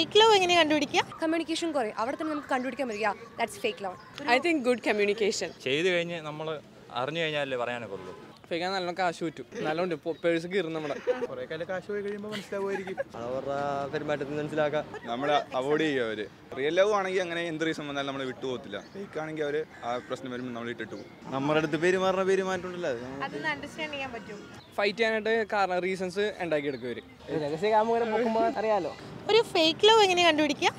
Fake love എങ്ങനെ കണ്ടുപിടിക്കുക communication കുറയും അവിടെ തന്നെ നമുക്ക് കണ്ടുപിടിക്കാൻ പറ്റില്ല that's fake love I think good communication ചെയ്ത് കഴിഞ്ഞ് നമ്മൾ അറിഞ്ഞു കഴിഞ്ഞാലേ പറയാനൊക്കെ ഉള്ളൂ ഫേക്കാൻ നല്ലോണം കാശ് പറ്റും നല്ലോണം പേഴ്സ് കീറും നമ്മുടെ കുറെ കാലം കാശ് പോയി കഴിയുമ്പോൾ മനസ്സിലാവുമായിരിക്കും അവരുടെ പെരുമാറ്റത്തിൽ മനസ്സിലാക്കാം നമ്മൾ അവോയ്ഡ് ചെയ്യുക അവര് റിയൽ ലവ് ആണെങ്കിൽ അങ്ങനെ എന്ത് റീസൺ വന്നാലും നമ്മൾ വിട്ടുപോകത്തില്ല ഫേക്ക് ആണെങ്കിൽ അവര് ആ പ്രശ്നം വരുമ്പോൾ നമ്മൾ ഇട്ടിട്ട് പോകും നമ്മുടെ അടുത്ത് പെരുമാറുന്ന പെരുമാറ്റമുണ്ടല്ലോ അത് അതൊന്ന് അണ്ടർസ്റ്റാൻഡ് ചെയ്യാൻ പറ്റും ഫൈറ്റ് ചെയ്യാനായിട്ട് കാരണം റീസൺസ് ഉണ്ടാക്കിയെടുക്കും ഇവര് അറിയാലോ ഒരു ഫേക്ക് ലവ് എങ്ങനെ കണ്ടുപിടിക്കുക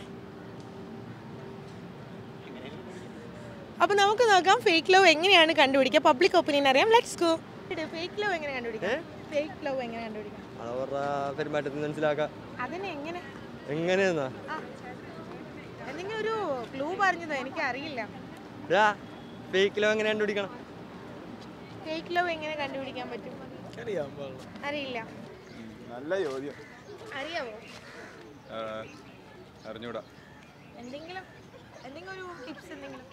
അപ്പൊ നമുക്ക് നോക്കാം ഫേക്ക് ലവ് എങ്ങനെയാണ് കണ്ടുപിടിക്കുക പബ്ലിക് ഒപ്പീനിയൻ അറിയാം ലെറ്റ്സ് ഗോ ഫേക്ക് ലവ് എങ്ങനെ കണ്ടുപിടിക്കാം ഫേക്ക് ലവ് എങ്ങനെ കണ്ടുപിടിക്കാം അവരുടെ പെരുമാറ്റത്തിൽ മനസ്സിലാക്കാം അതിന് എങ്ങനെ എങ്ങനെയെന്നാ ആ എന്തെങ്കിലും ഒരു ക്ലൂ പറഞ്ഞതോ എനിക്ക് അറിയില്ല ഫേക്കിലോ എങ്ങനെ കണ്ടുപിടിക്കണം ഫേക്ക് ലവ് എങ്ങനെ കണ്ടുപിടിക്കാൻ പറ്റും അറിയില്ല നല്ല ചോദ്യം അറിയാവോ ആ, അറിഞ്ഞൂടാ എന്തെങ്കിലും എന്തെങ്കിലും ഒരു ടിപ്സ് എന്തെങ്കിലും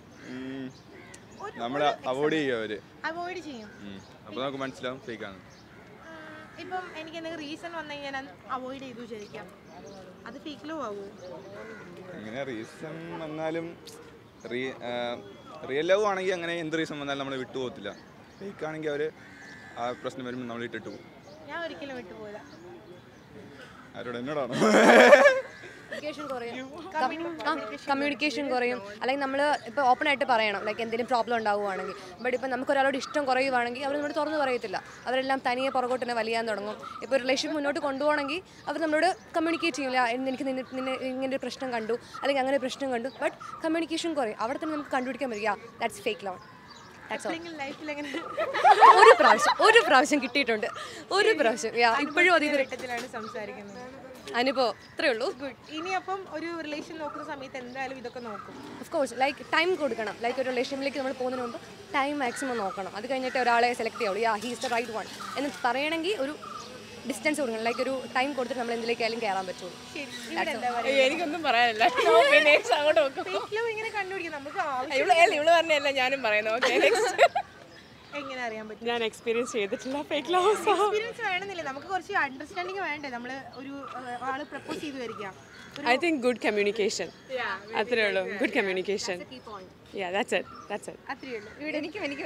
നമ്മൾ അവോയ്ഡ് ചെയ്യുക അവര് അവോയ്ഡ് ചെയ്യും അപ്പോൾ നമുക്ക് മനസ്സിലാവും ഫേക്ക് ആണ് ആ, ഇപ്പം എനിക്ക് എന്തെങ്കിലും റീസൺ വന്നു കഴിഞ്ഞാൽ ഞാൻ അവോയ്ഡ് ചെയ്തു ശരിക്കാം അത് ഫേക്ക് ലവ് ആവുമോ എങ്ങനെ റീസൺ വന്നാലും റിയൽ ലവ് ആണെങ്കിൽ അങ്ങനെ എന്ത് റീസൺ വന്നാലും നമ്മൾ വിട്ടുപോകത്തില്ല ഫേക്ക് ആണെങ്കിൽ അവര് ആ പ്രശ്നം വരുമ്പോൾ നമ്മൾ ഇട്ടിട്ട് പോകും ഞാൻ ഒരിക്കലും വിട്ടുപോയില്ല ആരോട് എന്നോടാണോ കമ്മ്യൂണിക്കേഷൻ കുറയും കമ്മ്യൂണിക്കേഷൻ കുറയും അല്ലെങ്കിൽ നമ്മൾ ഇപ്പോൾ ഓപ്പൺ ആയിട്ട് പറയണം ലൈക്ക് എന്തെങ്കിലും പ്രോബ്ലം ഉണ്ടാവുകയാണെങ്കിൽ ബട്ട് ഇപ്പം നമുക്ക് ഒരാളോട് ഇഷ്ടം കുറയുവാണെങ്കിൽ അവർ നമ്മളോട് തുറന്ന് പറയത്തില്ല അവരെല്ലാം തനിയെ പുറകോട്ട് തന്നെ വലിയാൻ തുടങ്ങും ഇപ്പോൾ ഒരു റിലേഷൻ മുന്നോട്ട് കൊണ്ടുപോകണമെങ്കിൽ അവർ നമ്മളോട് കമ്മ്യൂണിക്കേറ്റ് ചെയ്യില്ല "ഇന്ന് എനിക്ക് നിന്നെ നിന്നെ ഇങ്ങനെ ഒരു പ്രശ്നം കണ്ടു അല്ലെങ്കിൽ അങ്ങനെ ഒരു പ്രശ്നം കണ്ടു ബട്ട് കമ്മ്യൂണിക്കേഷൻ കുറയും അവിടെ തന്നെ നമുക്ക് കണ്ടുപിടിക്കാൻ പറ്റില്ല ദാറ്റ്സ് ഫേക്ക് ലവ് ലൈഫിൽ എങ്ങനെ ഒരു പ്രാവശ്യം ഒരു പ്രാവശ്യം കിട്ടിയിട്ടുണ്ട് ഒരു പ്രാവശ്യം Yeah, ഇപ്പോഴും അത് ഘട്ടത്തിലാണ് സംസാരിക്കുന്നത് അനുഭവം ഇത്രേ ഉള്ളൂ ഗുഡ് ഇനി അപ്പം ഒരു റിലേഷൻ നോക്കുന്ന സമയത്ത് എന്തായാലും ഇതൊക്കെ നോക്കും ഓഫ് കോഴ്സ് ലൈക്ക് ടൈം കൊടുക്കണം ലൈക്ക് ഒരു റിലേഷനിലേക്ക് നമ്മൾ പോകുന്നതിന് മുമ്പ് ടൈം മാക്സിമം നോക്കണം അത് കഴിഞ്ഞിട്ട് ഒരാളെ സെലക്ട് ചെയ്യുള്ളൂ yeah he's the right one എന്ന് പറയണമെങ്കിൽ ഒരു ഡിസ്റ്റൻസ് കൊടുക്കണം ലൈക്ക് ഒരു ടൈം കൊടുത്തിട്ട് നമ്മൾ എന്തിലേക്കായാലും കയറാൻ പറ്റുള്ളൂ ശരി ഇവിടെ എന്താ പറയുക എനിക്കൊന്നും പറയാനില്ല അങ്ങോട്ട് നോക്കും ഫേക്ക് ലവ് എങ്ങനെ കണ്ടുപിടിക്കാം നമുക്ക് ആവശ്യം ഇവള് അല്ല, ഇവള് പറഞ്ഞല്ല ഞാനും പറയുന്നു ഓക്കെ എങ്ങനെ അറിയാൻ പറ്റും ഞാൻ എക്സ്പീരിയൻസ് ചെയ്തിട്ടില്ല ഫേക്ക് ലവ് എക്സ്പീരിയൻസ് വേണമെന്നില്ല നമുക്ക് കുറച്ച് അണ്ടർസ്റ്റാൻഡിങ് വേണ്ടേ നമ്മൾ ഒരു ഏഹ്, ആള് പ്രപ്പോസ് ചെയ്തു വരിക ഐ തിങ്ക് ഗുഡ് കമ്മ്യൂണിക്കേഷൻ അത്രേ ഉള്ളൂ good communication yeah that's it that's it അത്രയേ ഉള്ളൂ ഇവിടെ എനിക്ക് എനിക്ക്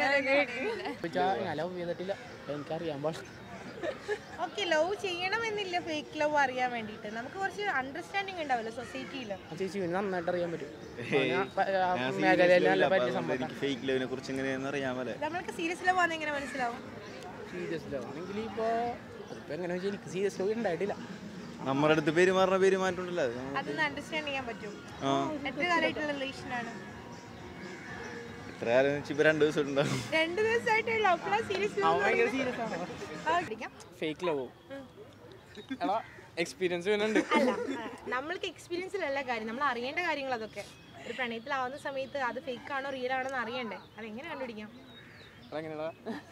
എനിക്കറിയാൻ പാടില്ല ഓക്കെ ലവ് ചെയ്യണമെന്നില്ല ഫേക്ക് ലവ് അറിയാൻ വേണ്ടിയിട്ട് നമുക്ക് കുറച്ച് അണ്ടർസ്റ്റാൻഡിങ് ഉണ്ടാവല്ലോ സൊസൈറ്റിയിൽ ആ ചേച്ചി ഇവന് നന്നായിട്ട് അറിയാൻ പറ്റും ഞാൻ പ- ആ മേഖലയിൽ നല്ല പരിചയ സംഭവം ഫേക്ക് ലവിനെ കുറിച്ച് എങ്ങനെയെന്ന് അറിയാമല്ലേ നമ്മൾക്ക് സീരിയസ് ലവ് ആണെന്ന് എങ്ങനെ മനസ്സിലാവും സീരിയസ് ലവ് ആണെങ്കിൽ ഇപ്പോൾ അതിപ്പോൾ എങ്ങനെ വെച്ചാൽ എനിക്ക് സീരിയസ് ലവ് ഉണ്ടായിട്ടില്ല നമ്മുടെ അടുത്ത് പെരുമാറുന്ന പെരുമാറ്റമുണ്ടല്ലോ അത് അതൊന്ന് അണ്ടർസ്റ്റാൻഡ് ചെയ്യാൻ പറ്റും ആ എത്ര കാലമായിട്ടുള്ള റിലേഷൻ ആണ് ഇത്ര കാലം വെച്ച് ഇപ്പൊ രണ്ടു ദിവസം ഉണ്ടാവും രണ്ട് ദിവസമായിട്ടുള്ള അപ്പോഴാ സീരിയസ് ലവ് ഫേക്ക് ലവ് എടാ എക്സ്പീരിയൻസ് വരുന്നുണ്ട് അല്ല ആ, നമ്മൾക്ക് എക്സ്പീരിയൻസിലല്ല കാര്യം നമ്മൾ അറിയേണ്ട കാര്യങ്ങൾ അതൊക്കെ ഒരു പ്രണയത്തിലാവുന്ന സമയത്ത് അത് ഫേക്ക് ആണോ റിയൽ ആണോ എന്ന് അറിയണ്ടേ അതെങ്ങനെ കണ്ടുപിടിക്കാം അതെങ്ങനെയാ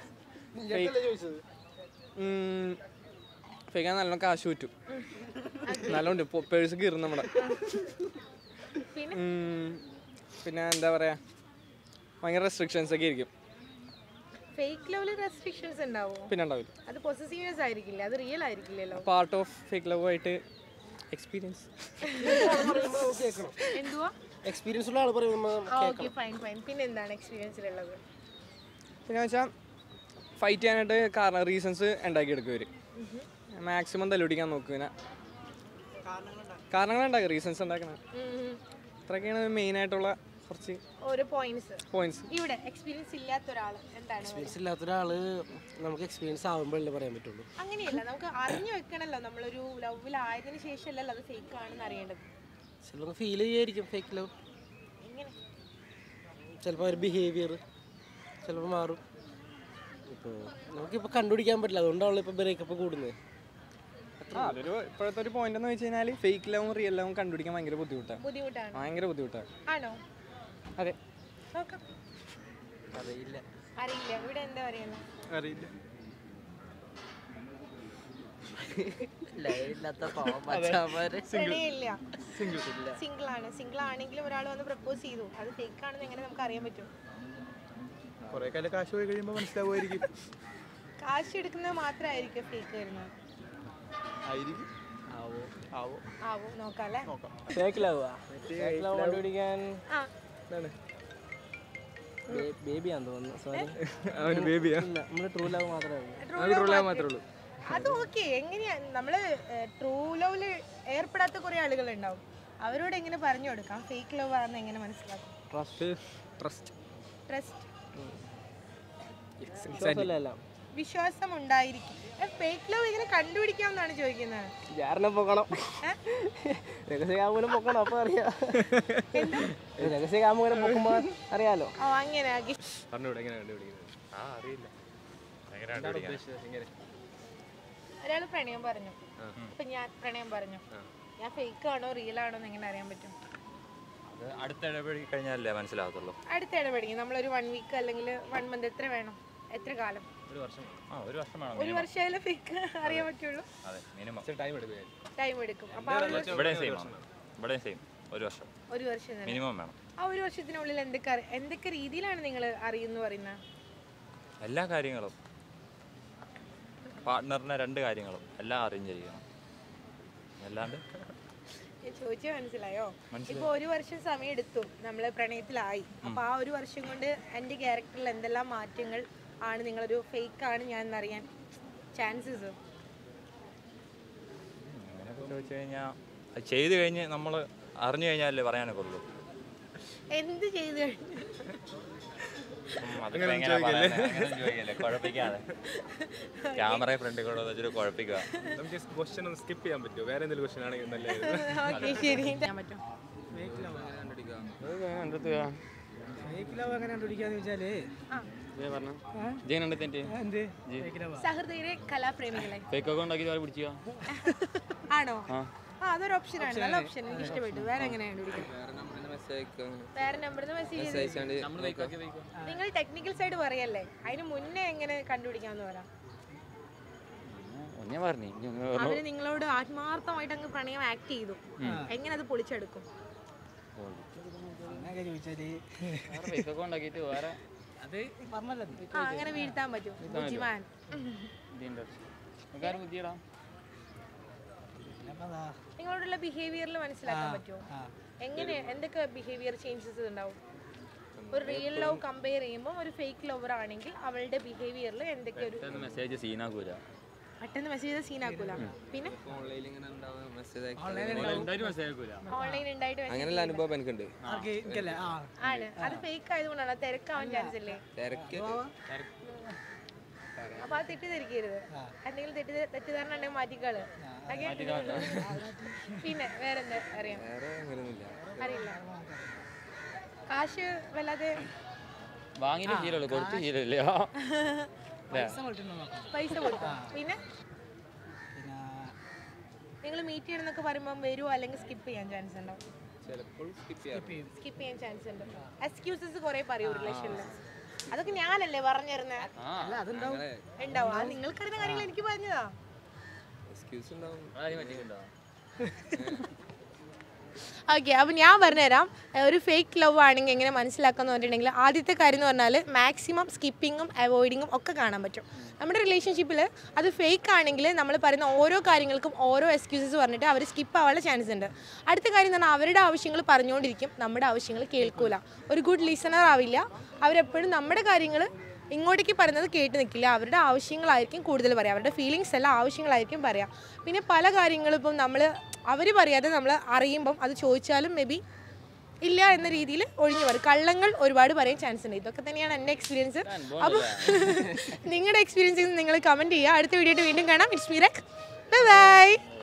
ഫേക്കാൻ നല്ലോണം കാശ് പറ്റും നല്ലോണ്ട് പേഴ്സ് കീറും നമ്മുടെ പിന്നെ ഉം, പിന്നെ എന്താ പറയാ ഭയങ്കര റെസ്ട്രിക്ഷൻസ് ഒക്കെ ആയിരിക്കും ഫേക്ക് ലവില് റെസ്ട്രിക്ഷൻസ് ഉണ്ടാവോ പിന്നെ ഉണ്ടാവില്ല അത് പോസിറ്റീവ്നെസ് ആയിരിക്കില്ല അത് റിയൽ ആയിരിക്കില്ലല്ലോ പാർട്ട് ഓഫ് ഫേക്ക് ലവ് ആയിട്ട് എക്സ്പീരിയൻസ് എന്തുവാ എക്സ്പീരിയൻസ് ഉള്ള ആൾ പറയുമ്പോൾ ഓക്കെ ഫൈൻ ഫൈൻ പിന്നെ എന്താണ് എക്സ്പീരിയൻസിലുള്ളത് പിന്നെ വെച്ചാൽ ഫൈറ്റ് ചെയ്യാനായിട്ട് കാരണം റീസൺസ് ഉണ്ടാക്കിയെടുക്കും ഇവർ മാക്സിമം തല്ലുപിടിക്കാൻ നോക്കും പിന്നെ കാരണങ്ങൾ ഉണ്ടാക്കുക റീസൺസ് ഉണ്ടാക്കണം ഇത്രയൊക്കെയാണ് മെയിൻ ആയിട്ടുള്ള കുറച്ച് ഓരോ പോയിന്റ്സ് പോയിന്റ്സ് ഇവിടെ എക്സ്പീരിയൻസ് ഇല്ലാത്ത ഒരാൾ എന്താണ് എക്സ്പീരിയൻസ് ഇല്ലാത്ത ഒരാള് നമുക്ക് എക്സ്പീരിയൻസ് ആവുമ്പോഴല്ലേ പറയാൻ പറ്റുള്ളൂ അങ്ങനെയല്ല നമുക്ക് അറിഞ്ഞു വെക്കണല്ലോ നമ്മളൊരു ലവിലായതിനു ശേഷമല്ലല്ലോ അത് ഫേക്ക് ആണെന്ന് അറിയേണ്ടത് ചിലപ്പോൾ ഫീൽ ചെയ്യായിരിക്കും ഫേക്ക് ലവ് എങ്ങനെ ചിലപ്പോൾ ഒരു ബിഹേവിയർ ചിലപ്പോൾ മാറും ഇപ്പോൾ നമുക്കിപ്പോൾ കണ്ടുപിടിക്കാൻ പറ്റില്ല അതുകൊണ്ടാണല്ലോ ഇപ്പോൾ ബ്രേക്കപ്പ് കൂടുന്നത് ആ അതൊരു ഇപ്പോഴത്തെ ഒരു പോയിന്റ് എന്ന് വെച്ച് കഴിഞ്ഞാൽ ഫേക്ക് ലവും റിയൽ ലവും കണ്ടുപിടിക്കാൻ ഭയങ്കര ബുദ്ധിമുട്ടാണ് ബുദ്ധിമുട്ടാണ് ഭയങ്കര ബുദ്ധിമുട്ടാണ് ആണോ അതെ നോക്കാം അറിയില്ല അറിയില്ല ഇവിടെ എന്താ പറയുന്നത് അറിയില്ല ഇല്ലാത്ത പാവം മച്ചാമാര് പ്രണയമില്ല സിംഗിൾ ആണ് സിംഗിൾ ആണെങ്കിലും ഒരാൾ വന്ന് പ്രപ്പോസ് ചെയ്തു അത് ഫേക്ക് ആണെന്ന് എങ്ങനെ നമുക്ക് അറിയാൻ പറ്റും കുറെ കാലം കാശ് പോയി കഴിയുമ്പോൾ മനസ്സിലാവുമായിരിക്കും കാശ് എടുക്കുന്നത് മാത്രമായിരിക്കും ഫേക്ക് വരുന്നത് ആയിരിക്കും ആവും ആവോ നോക്കാം അല്ലേ ഫേക്ക് ലവ് ഫേക്ക് ലവ് കണ്ടുപിടിക്കാൻ ആ ബേബിയാന്ന് തോന്നുന്നു സോറി അവന് ബേബിയാ ഇല്ല നമ്മൾ ട്രൂ ലവ് മാത്രമേ ഉള്ളൂ അവന് ട്രോളാൻ മാത്രമേ ഉള്ളൂ അത് ഓക്കെ എങ്ങനെയാ നമ്മള് ട്രൂ ലവില് ഏർപ്പെടാത്ത കുറെ ആളുകൾ ഉണ്ടാവും അവരോട് എങ്ങനെ പറഞ്ഞു കൊടുക്കാം ഫേക്ക് ലവ് ആണെന്ന് എങ്ങനെ മനസ്സിലാക്കും ട്രസ്റ്റ് ട്രസ്റ്റ് ട്രസ്റ്റ് വിശ്വാസമല്ല എല്ലാം വിശ്വാസം ഉണ്ടായിരിക്കും ഫേക്ക് ലവ് എങ്ങനെ കണ്ടുപിടിക്കാം എന്നാണ് ചോദിക്കുന്നത് ജാരനെ പൊക്കണം രഹസ്യകാമുകനെ പൊക്കണം അപ്പൊ അറിയാം രഹസ്യകാമുകനെ പൊക്കുമ്പോ അറിയാലോ ഓ അങ്ങനെ ആക്കി. പറഞ്ഞൂടെ എങ്ങനെ കണ്ടുപിടിക്കുന്നത് ആ അറിയില്ല എങ്ങനെ കണ്ടുപിടിക്കാൻ ഒരാള് പ്രണയം പറഞ്ഞു ഇപ്പൊ ഞാൻ പ്രണയം പറഞ്ഞു ഞാൻ ഫേക്ക് ആണോ റിയൽ ആണോ എന്ന് എങ്ങനെ അറിയാൻ പറ്റും അത് അടുത്ത ഇടപെടി കഴിഞ്ഞാലേ മനസ്സിലാകത്തുള്ളൂ അടുത്ത ഇടപെടിക്കും നമ്മളൊരു വൺ വീക്ക് അല്ലെങ്കിൽ വൺ മന്ത് എത്ര വേണം എത്ര കാലം ഒരു വർഷം ആ ഒരു വർഷം വേണം ഒരു വർഷമായാലും ഫേക്ക് അറിയാൻ പറ്റുള്ളൂ അതെ മിനിമം ടൈം എടുക്കുകയായിരുന്നു ടൈം എടുക്കും അപ്പൊ ആ ഒരു വർഷം- ഇവിടെയും സെയിം ആണ് ഇവിടെയും സെയിം ഒരു വർഷം ഒരു വർഷം തന്നെ മിനിമം വേണം ആ ഒരു വർഷത്തിനുള്ളിൽ എന്തൊക്കെ അറി- എന്തൊക്കെ രീതിയിലാണ് നിങ്ങൾ അറിയുന്നു പറയുന്നത് എല്ലാ കാര്യങ്ങളും പാർട്ട്ണറിനെ രണ്ട് കാര്യങ്ങളും എല്ലാം അറേഞ്ച് ചെയ്യണം അല്ലാണ്ട് ചോദിച്ചാൽ മനസ്സിലായോ ഇപ്പൊ ഒരു വർഷം സമയം എടുത്തു നമ്മൾ പ്രണയത്തിലായി അപ്പൊ ആ ഒരു വർഷം കൊണ്ട് എന്റെ ക്യാരക്ടറിൽ എന്തെല്ലാം മാറ്റങ്ങൾ ആണ് നിങ്ങളൊരു ഫേക്ക് ആണ് ഞാൻ എന്നറിയാൻ ചാൻസസ് അങ്ങനെയൊക്കെ ചോദിച്ചു കഴിഞ്ഞാൽ അത് ചെയ്ത് കഴിഞ്ഞ് നമ്മൾ അറിഞ്ഞു കഴിഞ്ഞാലേ പറയാനൊക്കെ ഉള്ളൂ എന്ത് ചെയ്തു കഴിഞ്ഞു ഉം, അതിപ്പോ എങ്ങനെയാ പറയുന്നെ? അങ്ങനെയൊന്നും ചോദിക്കല്ലേ കുഴപ്പിക്കാതെ ക്യാമറ ഫ്രണ്ടിൽ കൂടെ വെച്ചിട്ട് കുഴപ്പിക്കുക നമുക്ക് ക്വസ്റ്റ്യൻ ഒന്ന് സ്കിപ്പ് ചെയ്യാൻ പറ്റുമോ വേറെ എന്തെങ്കിലും ക്വസ്റ്റ്യൻ ആണെങ്കിൽ നല്ല ഓക്കെ ശരി ഞാൻ പറ്റും ഫേക്ക് ലവ് എങ്ങനെ കണ്ടുപിടിക്കാന്ന് വെച്ചാല് ആ എന്ത് സഹൃദയരെ കലാപ്രേമികളെ ഫേക്ക് അക്കൗണ്ട് ആക്കി പിടിക്കുക ആണോ ആ അതൊരു ഓപ്ഷൻ ആണ് നല്ല ഓപ്ഷൻ എനിക്ക് ഇഷ്ടപ്പെട്ടു വേറെ എങ്ങനെയാണ് കണ്ടുപിടിക്കുക വേറെ നമ്പറിൽ മെസ്സേജ് നിങ്ങൾ ടെക്നിക്കൽ സൈഡ് പറയല്ലേ അതിന് മുന്നേ എങ്ങനെ കണ്ടുപിടിക്കാന്ന് പറ ഞാൻ പറഞ്ഞു അവര് നിങ്ങളോട് ആത്മാർത്ഥമായിട്ട് അങ്ങ് പ്രണയം ആക്ട് ചെയ്തു എങ്ങനെ അത് പൊളിച്ചെടുക്കും അങ്ങനെയൊക്കെ ചോദിച്ചാല് ഫേക്ക് അക്കൗണ്ട് ആക്കിയിട്ട് വേറെ അത് പറഞ്ഞല്ലോ ആ അങ്ങനെ വീഴ്ത്താൻ പറ്റും ബുദ്ധിമാൻ ഇതിൻ്റെ ആരും ബുദ്ധിയടാ അപ്പൊ അതാ നിങ്ങളോടുള്ള ബിഹേവിയറിൽ മനസ്സിലാക്കാൻ പറ്റുമോ എങ്ങനെ എന്തൊക്കെ ബിഹേവിയർ ചേഞ്ചസ് ഉണ്ടാവും ഒരു റിയൽ ലവ് കമ്പയർ ചെയ്യുമ്പോൾ ഒരു ഫേക്ക് ലവർ ആണെങ്കിൽ അവളുടെ ബിഹേവിയറിൽ എന്തൊക്കെ ഒരു മെസ്സേജ് സീനാക്കൂല പെട്ടെന്ന് മെസ്സേജ് സീനാക്കൂല പിന്നെ എന്തായാലും മെസ്സേജ് ആക്കൂല ഓൺലൈൻ ഉണ്ടായിട്ട് അങ്ങനെയുള്ള അനുഭവം എനിക്കുണ്ട് ആർക്ക് എനിക്കല്ലേ ആ ആണ് അത് ഫേക്ക് ആയതുകൊണ്ടാണ് തിരക്കാവാൻ ചാൻസ് ഇല്ലേ തിരക്ക് അപ്പൊ അത് തെറ്റിദ്ധരിക്കരുത് എന്തെങ്കിലും തെറ്റി തെറ്റിദ്ധാരണ ഉണ്ടെങ്കിൽ മാറ്റിക്കാള് ഓക്കേ? പിന്നെ വേറെന്താ അറിയാം വേറെ അങ്ങനെയൊന്നുമില്ല അറിയില്ല കാശ് വല്ലാതെ വാങ്ങിയിട്ട് ശീലമുള്ളൂ കൊടുത്ത് ശീലമില്ല പൈസ കൊടുക്കും പിന്നെ പിന്നെ നിങ്ങൾ മീറ്റ് ചെയ്യണമെന്നൊക്കെ പറയുമ്പോൾ വരുമോ അല്ലെങ്കിൽ സ്കിപ്പ് ചെയ്യാൻ ചാൻസ് ഉണ്ടോ ചിലപ്പോൾ സ്കിപ്പ് ചെയ്യാം സ്കിപ്പ് ചെയ്യാൻ ചാൻസ് ഉണ്ട് എക്സ്ക്യൂസസ് കുറെ പറയൂ റിലേഷനിൽ അതൊക്കെ ഞാനല്ലേ പറഞ്ഞിരുന്നത് ഉണ്ടാവും അത് നിങ്ങൾക്കറിയുന്ന കാര്യങ്ങൾ എനിക്ക് പറഞ്ഞതാ എക്സ്ക്യൂസ് ഉണ്ടാവും ആരും പറ്റിയിട്ടുണ്ടോ ഓക്കെ അപ്പോൾ ഞാൻ പറഞ്ഞുതരാം ഏഹ് ഒരു ഫേക്ക് ലവ് ആണെങ്കിൽ എങ്ങനെ മനസ്സിലാക്കാന്ന് പറഞ്ഞിട്ടുണ്ടെങ്കിൽ ആദ്യത്തെ കാര്യം എന്ന് പറഞ്ഞാൽ മാക്സിമം സ്കിപ്പിങ്ങും അവോയ്ഡിങ്ങും ഒക്കെ കാണാൻ പറ്റും നമ്മുടെ റിലേഷൻഷിപ്പിൽ അത് ഫേക്ക് ആണെങ്കിൽ നമ്മൾ പറയുന്ന ഓരോ കാര്യങ്ങൾക്കും ഓരോ എക്സ്ക്യൂസസ് പറഞ്ഞിട്ട് അവർ സ്കിപ്പ് ആവാനുള്ള ചാൻസ് ഉണ്ട് അടുത്ത കാര്യം എന്ന് പറഞ്ഞാൽ അവരുടെ ആവശ്യങ്ങൾ പറഞ്ഞുകൊണ്ടിരിക്കും നമ്മുടെ ആവശ്യങ്ങൾ കേൾക്കൂല ഒരു ഗുഡ് ലിസണർ ആവില്ല അവരെപ്പോഴും നമ്മുടെ കാര്യങ്ങൾ ഇങ്ങോട്ടേക്ക് പറയുന്നത് കേട്ട് നിൽക്കില്ല അവരുടെ ആവശ്യങ്ങളായിരിക്കും കൂടുതൽ പറയുക അവരുടെ ഫീലിങ്സ് എല്ലാം ആവശ്യങ്ങളായിരിക്കും പറയാം പിന്നെ പല കാര്യങ്ങളും ഇപ്പം നമ്മൾ അവർ പറയാതെ നമ്മൾ അറിയുമ്പം അത് ചോദിച്ചാലും മേ ബി ഇല്ല എന്ന രീതിയിൽ ഒഴിഞ്ഞു പറയും കള്ളങ്ങൾ ഒരുപാട് പറയാൻ ചാൻസ് ഉണ്ട് ഇതൊക്കെ തന്നെയാണ് എൻ്റെ എക്സ്പീരിയൻസ് അപ്പോൾ നിങ്ങളുടെ എക്സ്പീരിയൻസ് നിങ്ങൾ കമൻറ്റ് ചെയ്യുക അടുത്ത വീഡിയോ വീണ്ടും കാണാം ഇറ്റ്സ് മീരക് ബൈ